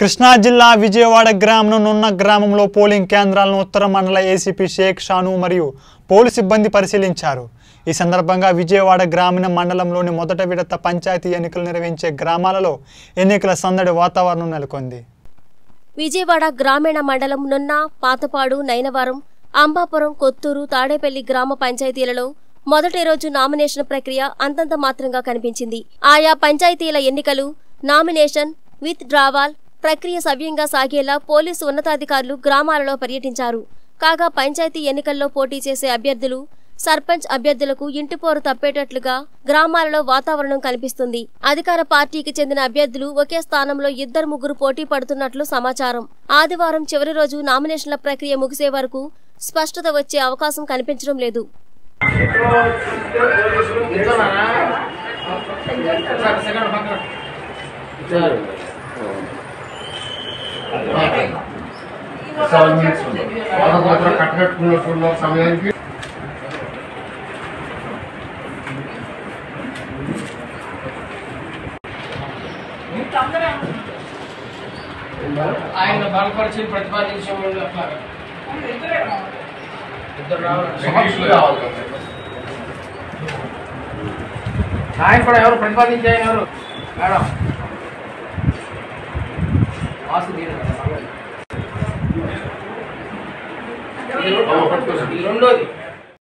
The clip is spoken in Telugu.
కృష్ణా జిల్లా విజయవాడ గ్రామం నున్న గ్రామంలో పోలింగ్ కేంద్రాలను ఉత్తర మండల ఏసీపీ షేక్ షాను మరియు పోలీసు సిబ్బంది పరిశీలించారు ఈ సందర్భంగా విజయవాడ గ్రామీణ మండలంలోని మొదట విడత పంచాయతీ ఎన్నికలు నిర్వహించే గ్రామాలలో ఎన్నికల సందడి వాతావరణం నెలకొంది విజయవాడ గ్రామీణ మండలం నున్న పాతపాడు నైనవరం అంబాపురం కొత్తూరు తాడేపల్లి గ్రామ పంచాయతీలలో మొదటి రోజు నామినేషన్ ప్రక్రియ అంతంత మాత్రంగా కనిపించింది ఆయా పంచాయతీల ఎన్నికలు నామినేషన్ విత్ డ్రావాల్ ప్రక్రియ సవ్యంగా సాగేలా పోలీసు ఉన్నతాధికారులు గ్రామాలలో పర్యటించారు కాగా పంచాయతీ ఎన్నికల్లో పోటీ చేసే అభ్యర్థులు సర్పంచ్ అభ్యర్థులకు ఇంటిపోరు తప్పేటట్లుగా గ్రామాలలో వాతావరణం కనిపిస్తుంది అధికార పార్టీకి చెందిన అభ్యర్థులు ఒకే స్థానంలో ఇద్దరు ముగ్గురు పోటీ పడుతున్నట్లు సమాచారం ఆదివారం చివరి రోజు నామినేషన్ల ప్రక్రియ ముగిసే వరకు స్పష్టత వచ్చే అవకాశం కనిపించడం లేదు సెవెన్ మినిట్స్ ఉంది వాళ్ళ దగ్గర కట్టకట్టుకున్నట్టున్న సమయానికి ఆయన బలపరిచి ప్రతిపాదించే వాళ్ళు అట్లా ఇద్దరు రావాలి సమక్షులు కావాలి కదా. ఆయన కూడా ఎవరు ప్రతిపాదించే ఆయన ఎవరు మేడం వాసు తీరు అవును, పట్టుకోండి. ఇది రెండోది